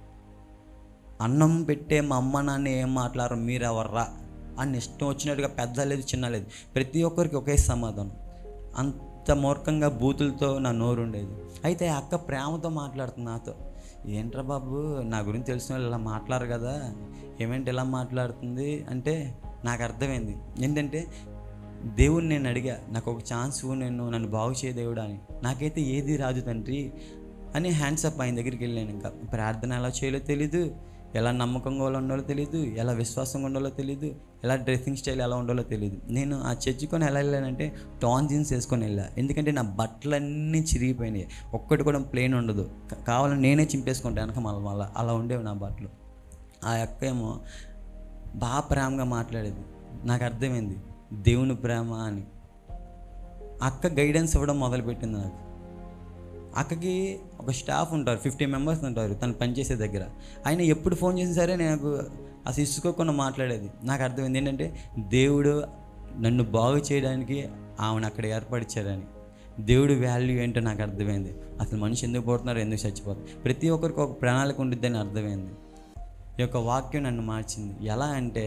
అన్నం పెట్టే మా అమ్మ నాన్న ఏం మాట్లాడరు మీరు ఎవర్రా అని ఇష్టం వచ్చినట్టుగా పెద్ద లేదు చిన్న లేదు ప్రతి ఒక్కరికి ఒకే సమాధానం అంత మూర్ఖంగా బూతులతో నా నోరు ఉండేది అయితే ఆ అక్క ప్రేమతో మాట్లాడుతుంది నాతో ఏంట్రా బాబు నా గురించి తెలిసిన వాళ్ళు ఇలా మాట్లాడరు కదా ఏమేంటి ఇలా మాట్లాడుతుంది అంటే నాకు అర్థమైంది ఏంటంటే దేవుడిని నేను అడిగా నాకు ఒక ఛాన్స్ ఇవ్వు, నేను నన్ను బాగు చేయ దేవుడా అని నాకైతే ఏది రాదు తండ్రి అని హ్యాండ్స్ అప్ ఆయన దగ్గరికి వెళ్ళాను ఇంకా ప్రార్థన ఎలా చేయాలో తెలీదు ఎలా నమ్మకంగా ఉండాలో తెలియదు ఎలా విశ్వాసంగా ఉండాలో తెలియదు ఎలా డ్రెస్సింగ్ స్టైల్ ఎలా ఉండాలో తెలియదు నేను ఆ చర్చికొని ఎలా వెళ్ళానంటే టాన్ జీన్స్ వేసుకొని వెళ్ళా ఎందుకంటే నా బట్టలన్నీ చిరిగిపోయినాయి ఒక్కటి కూడా ప్లేన్ ఉండదు కా- కావాలని నేనే చింపేసుకుంటాను వెనక మళ్ళీ మళ్ళీ అలా ఉండేవి నా బట్టలు ఆ అక్క ఏమో బాగా ప్రేమగా మాట్లాడేది నాకు అర్థమైంది దేవుని ప్రేమ అని అక్క గైడెన్స్ ఇవ్వడం మొదలుపెట్టింది నాకు అక్కకి ఒక స్టాఫ్ ఉంటారు ఫిఫ్టీ మెంబర్స్ ఉంటారు తను పనిచేసే దగ్గర ఆయన ఎప్పుడు ఫోన్ చేసినా సరే నాకు అసలు ఇసుకోకుండా మాట్లాడేది నాకు అర్థమైంది ఏంటంటే దేవుడు నన్ను బాగు చేయడానికి ఆమెను అక్కడ ఏర్పరిచారని దేవుడి వాల్యూ ఏంటో నాకు అర్థమైంది అసలు మనిషి ఎందుకు పోతున్నారు ఎందుకు చచ్చిపోతారు ప్రతి ఒక్కరికి ఒక ప్రణాళిక ఉండిద్దని అర్థమైంది ఈ యొక్క వాక్యం నన్ను మార్చింది ఎలా అంటే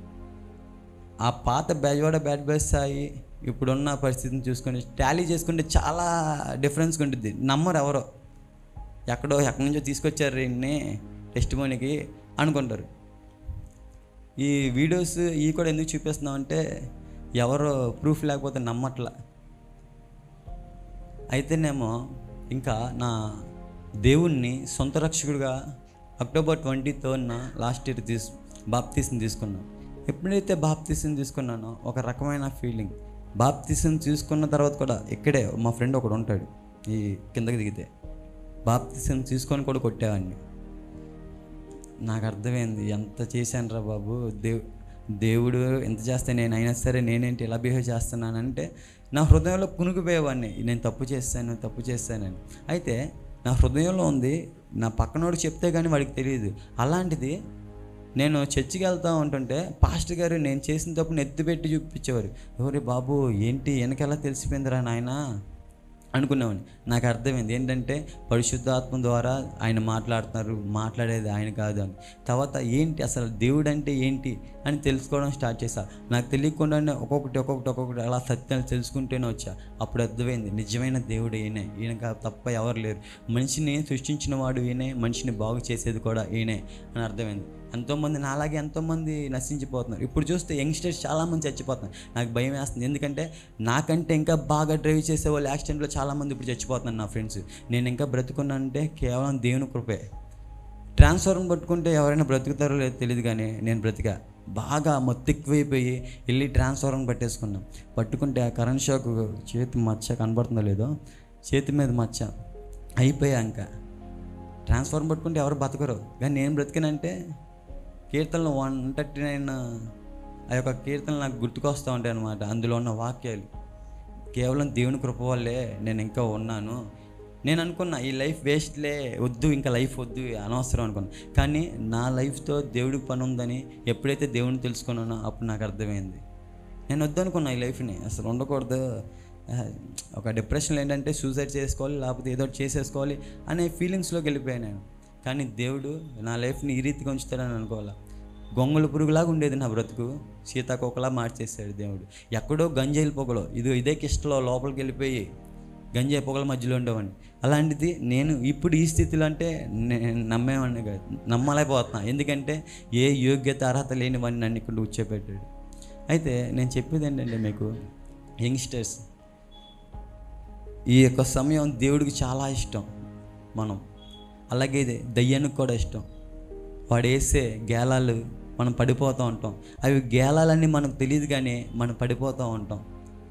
ఆ పాత బెజవాడ బ్యాడ్ బాయ్స్ స్థాయి ఇప్పుడున్న పరిస్థితిని చూసుకొని టాలీ చేసుకుంటే చాలా డిఫరెన్స్గా ఉంటుంది నమ్మరు ఎవరో ఎక్కడో ఎక్కడి నుంచో తీసుకొచ్చారు దీన్ని టెస్ట్ మోనికి అనుకుంటారు ఈ వీడియోస్ ఇవి కూడా ఎందుకు చూపిస్తున్నాం అంటే ఎవరో ప్రూఫ్ లేకపోతే నమ్మట్లా అయితేనేమో ఇంకా నా దేవుణ్ణి సొంత రక్షకుడిగా అక్టోబర్ ట్వంటీ థర్డ్న లాస్ట్ ఇయర్ తీసు బాప్తీసం తీసుకున్నాను ఎప్పుడైతే బాప్తీసం తీసుకున్నానో ఒక రకమైన ఫీలింగ్ బాప్తీసం తీసుకున్న తర్వాత కూడా ఇక్కడే మా ఫ్రెండ్ ఒకడు ఉంటాడు ఈ కిందకి దిగితే బాప్తీసం తీసుకొని కూడా కొట్టేవాడిని నాకు అర్థమైంది ఎంత చేశాను రా బాబు దేవు దేవుడు ఎంత చేస్తే నేను అయినా సరే నేనేంటి ఇలా బిహేవ్ చేస్తున్నానంటే నా హృదయంలో కునుకుపోయేవాడిని నేను తప్పు చేస్తాను తప్పు చేస్తానని అయితే నా హృదయంలో ఉంది నా పక్కనోడు చెప్తే కానీ వాడికి తెలియదు అలాంటిది నేను చర్చికి వెళ్తా ఉంటుంటే పాస్టర్ గారు నేను చేసిన తప్పుని ఎత్తిపెట్టి చూపించేవారు ఎవరి బాబు ఏంటి వెనకెలా తెలిసిపోయిందిరా నాయనా అనుకునేవాడిని నాకు అర్థమైంది ఏంటంటే పరిశుద్ధాత్మ ద్వారా ఆయన మాట్లాడుతున్నారు మాట్లాడేది ఆయన కాదు అని తర్వాత ఏంటి అసలు దేవుడు అంటే ఏంటి అని తెలుసుకోవడం స్టార్ట్ చేశా నాకు తెలియకుండానే ఒక్కొక్కటి ఒక్కొక్కటి ఒక్కొక్కటి అలా సత్యాలు తెలుసుకుంటూనే వచ్చా అప్పుడు అర్థమైంది నిజమైన దేవుడు ఈయనే ఈయన కా- తప్ప ఎవరు లేరు మనిషిని సృష్టించిన వాడు ఈయనే మనిషిని బాగు చేసేది కూడా ఈయనే అని అర్థమైంది ఎంతోమంది నాలాగే ఎంతోమంది నశించిపోతున్నారు ఇప్పుడు చూస్తే యంగ్స్టర్స్ చాలామంది చచ్చిపోతున్నారు నాకు భయం వేస్తుంది ఎందుకంటే నాకంటే ఇంకా బాగా డ్రైవ్ చేసే వాళ్ళు యాక్సిడెంట్లో చాలామంది ఇప్పుడు చచ్చిపోతున్నారు నా ఫ్రెండ్స్ నేను ఇంకా బ్రతుకున్నానంటే కేవలం దేవుని కృపే ట్రాన్స్ఫార్మ్ పట్టుకుంటే ఎవరైనా బ్రతుకుతారో లేదో తెలియదు కానీ నేను బ్రతికా బాగా మొత్తం ఎక్కువైపోయి వెళ్ళి ట్రాన్స్ఫార్మ్ పట్టేసుకున్నాం పట్టుకుంటే ఆ కరెంట్ షాక్ చేతి మచ్చ కనబడుతుందో లేదో చేతి మీద మచ్చ అయిపోయా ఇంకా ట్రాన్స్ఫార్మ్ పట్టుకుంటే ఎవరు బతకరు కానీ నేను బ్రతికినంటే కీర్తనలు వన్ థర్టీ నైన్ ఆ యొక్క కీర్తనలు నాకు గుర్తుకొస్తూ ఉంటాయి అనమాట అందులో ఉన్న వాక్యాలు కేవలం దేవుని కృప వల్లే నేను ఇంకా ఉన్నాను నేను అనుకున్నా ఈ లైఫ్ వేస్ట్లే వద్దు ఇంకా లైఫ్ వద్దు అనవసరం అనుకున్నా కానీ నా లైఫ్తో దేవుడికి పని ఉందని ఎప్పుడైతే దేవుడిని తెలుసుకున్నానో అప్పుడు నాకు అర్థమైంది నేను వద్దనుకున్నా ఈ లైఫ్ని అసలు ఉండకూడదు ఆ, ఒక డిప్రెషన్లో ఏంటంటే సూసైడ్ చేసుకోవాలి లేకపోతే ఏదో ఒకటి చేసేసుకోవాలి అనే ఫీలింగ్స్లోకి వెళ్ళిపోయాను నేను కానీ దేవుడు నా లైఫ్ని ఈ రీతిగా ఉంచుతాడని అనుకోవాలా గొంగళ పురుగులాగా ఉండేది నా బ్రతుకు సీతాకోకలా మార్చేశాడు దేవుడు ఎక్కడో గంజాయిల పొగలో ఇది ఇదే కిష్టలో లోపలికి వెళ్ళిపోయి గంజాయి పొగల మధ్యలో ఉండేవాడిని అలాంటిది నేను ఇప్పుడు ఈ స్థితిలో అంటే నేను నమ్మేవాడిని కాదు నమ్మలేకపోతున్నా ఎందుకంటే ఏ యోగ్యత అర్హత లేని వాడిని నన్ను ఇక్కడ కూర్చోబెట్టాడు అయితే నేను చెప్పేది ఏంటంటే మీకు యంగ్స్టర్స్ ఈ యొక్క సమయం దేవుడికి చాలా ఇష్టం మనం అలాగే ఇది దయ్యానికి కూడా ఇష్టం వాడు వేసే గేలాలు మనం పడిపోతూ ఉంటాం అవి గేలాలన్నీ మనకు తెలియదు కానీ మనం పడిపోతూ ఉంటాం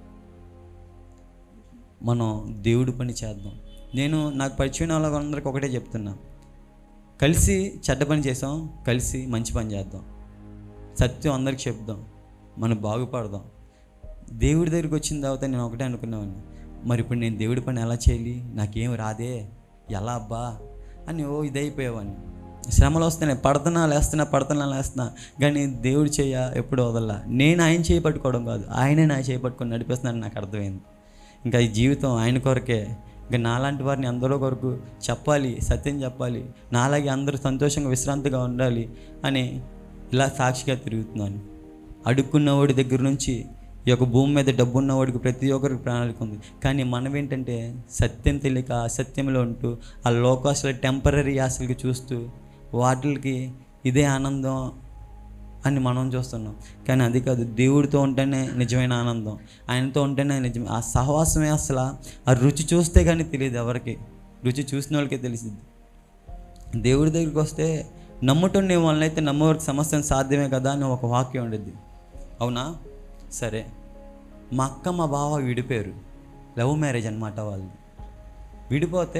మనం దేవుడి పని చేద్దాం నేను నాకు పరిచయం వాళ్ళందరికీ ఒకటే చెప్తున్నా కలిసి చెడ్డ పని చేసాం కలిసి మంచి పని చేద్దాం సత్యం అందరికి చెప్దాం మనం బాగుపడదాం దేవుడి దగ్గరికి వచ్చిన తర్వాత నేను ఒకటే అనుకున్నాను మరి ఇప్పుడు నేను దేవుడి పని ఎలా చేయాలి నాకేం రాదే ఎలా అబ్బా అని ఓ ఇదైపోయేవాడిని శ్రమలు వస్తున్నాయి పడుతున్నా లేస్తున్నా పడుతున్నా లేస్తున్నా కానీ దేవుడు చేయ ఎప్పుడు వదల్లా నేను ఆయన చేయి పట్టుకోవడం కాదు ఆయనే నా చేయి పట్టుకొని నడిపిస్తున్నాను నాకు అర్థమైంది ఇంకా ఈ జీవితం ఆయన కొరకే ఇంకా నాలాంటి వారిని అందరూ కొరకు చెప్పాలి సత్యం చెప్పాలి నాలాగే అందరూ సంతోషంగా విశ్రాంతిగా ఉండాలి అని ఇలా సాక్షిగా తిరుగుతున్నాను అడుక్కున్నవాడి దగ్గర నుంచి ఈ యొక్క భూమి మీద డబ్బు ఉన్నవాడికి ప్రతి ఒక్కరికి ప్రణాళిక ఉంది కానీ మనం ఏంటంటే సత్యం తెలియక అసత్యంలో ఉంటూ ఆ లోకాసుల టెంపరీ ఆశలకి చూస్తూ వాటికి ఇదే ఆనందం అని మనం చూస్తున్నాం కానీ అది కాదు దేవుడితో ఉంటేనే నిజమైన ఆనందం ఆయనతో ఉంటేనే నిజం ఆ సహవాసమే అసలు ఆ రుచి చూస్తే కానీ తెలియదు ఎవరికి రుచి చూసిన వాళ్ళకే తెలిసింది దేవుడి దగ్గరికి వస్తే నమ్ముటం నీ వలన అయితే నమ్మవారికి సమస్య సాధ్యమే కదా అని ఒక వాక్యం ఉండేది అవునా సరే మా అక్క మా బావ విడిపోయారు లవ్ మ్యారేజ్ అనమాట వాళ్ళు విడిపోతే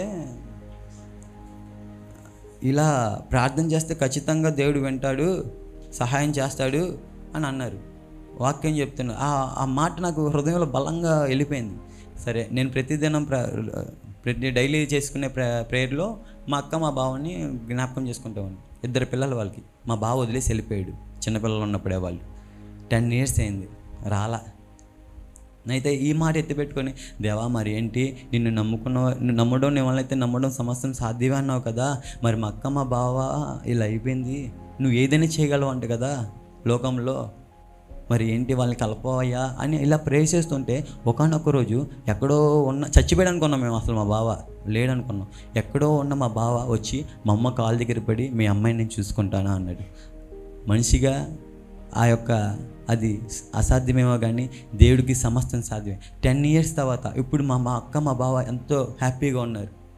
ఇలా ప్రార్థన చేస్తే ఖచ్చితంగా దేవుడు వింటాడు సహాయం చేస్తాడు అని అన్నారు వాక్యం చెప్తున్నా ఆ ఆ మాట నాకు హృదయంలో బలంగా వెళ్ళిపోయింది సరే నేను ప్రతిదినం ప్ర ప్రతి డైలీ చేసుకునే ప్ర ప్రేయర్లో మా అక్క మా బావని జ్ఞాపకం చేసుకుంటామని ఇద్దరు పిల్లలు వాళ్ళకి మా బావ వదిలేసి వెళ్ళిపోయాడు చిన్నపిల్లలు ఉన్నప్పుడే వాళ్ళు టెన్ ఇయర్స్ అయింది రాలా అయితే ఈ మాట ఎత్తిపెట్టుకొని దేవా మరి ఏంటి నిన్ను నమ్ముకున్న నిన్ను నమ్మడం నీ వల్ల అయితే నమ్మడం సమస్తం సాధ్యమే అన్నావు కదా మరి మా అక్క మా బావ ఇలా అయిపోయింది నువ్వు ఏదైనా చేయగలవు అంట కదా లోకంలో మరి ఏంటి వాళ్ళని కలపవయ్యా అని ఇలా ప్రే చేస్తుంటే ఒకనొక రోజు ఎక్కడో ఉన్న చచ్చిపోయాడు అనుకున్నాం మేము అసలు మా బావ లేడనుకున్నాం ఎక్కడో ఉన్న మా బావ వచ్చి మా అమ్మ కాలు దగ్గర పడి మీ అమ్మాయిని నేను చూసుకుంటానా అన్నాడు మనిషిగా ఆ యొక్క అది అసాధ్యమేమో కానీ దేవుడికి సమస్తం సాధ్యమే టెన్ ఇయర్స్ తర్వాత ఇప్పుడు మా మా అక్క మా బావ ఎంతో హ్యాపీగా ఉన్నారు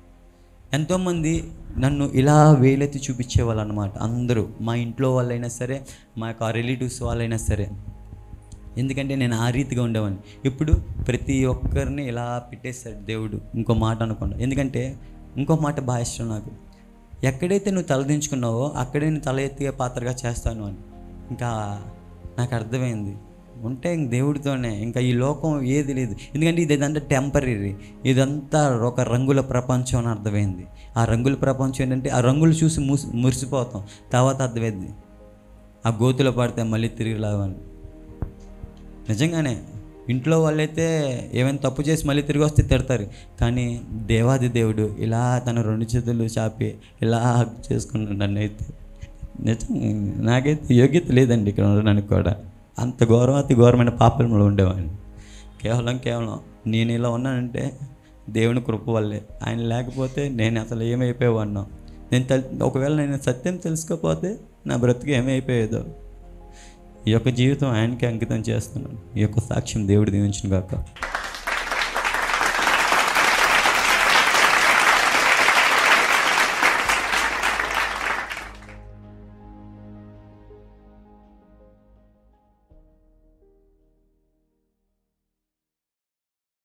ఎంతోమంది నన్ను ఇలా వేలెత్తి చూపించేవాళ్ళు అనమాట అందరూ మా ఇంట్లో వాళ్ళైనా సరే మా యొక్క రిలేటివ్స్ వాళ్ళైనా సరే ఎందుకంటే నేను ఆ రీతిగా ఉండేవాడిని ఇప్పుడు ప్రతి ఒక్కరిని ఇలా పెట్టేశాడు దేవుడు ఇంకో మాట అనుకోండి ఎందుకంటే ఇంకో మాట బాగా ఇష్టం నాకు ఎక్కడైతే నువ్వు తలదించుకున్నావో అక్కడే నేను తల ఎత్తిగే పాత్రగా చేస్తాను అని ఇంకా నాకు అర్థమైంది ఉంటే ఇంక దేవుడితోనే ఇంకా ఈ లోకం ఏది లేదు ఎందుకంటే ఇది ఇదంతా టెంపరీ ఇదంతా ఒక రంగుల ప్రపంచం అని అర్థమైంది ఆ రంగుల ప్రపంచం ఏంటంటే ఆ రంగులు చూసి ముసి మురిసిపోతాం తర్వాత అర్థమైంది ఆ గోతులో పడితే మళ్ళీ తిరిగి లాగాలి నిజంగానే ఇంట్లో వాళ్ళైతే ఏమైనా తప్పు చేసి మళ్ళీ తిరిగి వస్తే తిడతారు కానీ దేవాది దేవుడు ఇలా తన రెండు చేతులు చాపి ఇలా హక్ చేసుకున్నాడు నన్ను అయితే నిజం నాకైతే యోగ్యత లేదండి ఇక్కడ ఉండడానికి కూడా అంత ఘోరం అతి ఘోరమైన పాపంలో ఉండేవాడిని కేవలం కేవలం నేను ఇలా ఉన్నానంటే దేవుని కృప వల్లే ఆయన లేకపోతే నేను అసలు ఏమైపోయేవాడినో నేను తెల్ ఒకవేళ నేను సత్యం తెలుసుకోకపోతే నా బ్రతుకు ఏమైపోయేదో ఈ యొక్క జీవితం ఆయనకి అంకితం చేస్తున్నాను ఈ యొక్క సాక్ష్యం దేవుడు దీవించిన కాక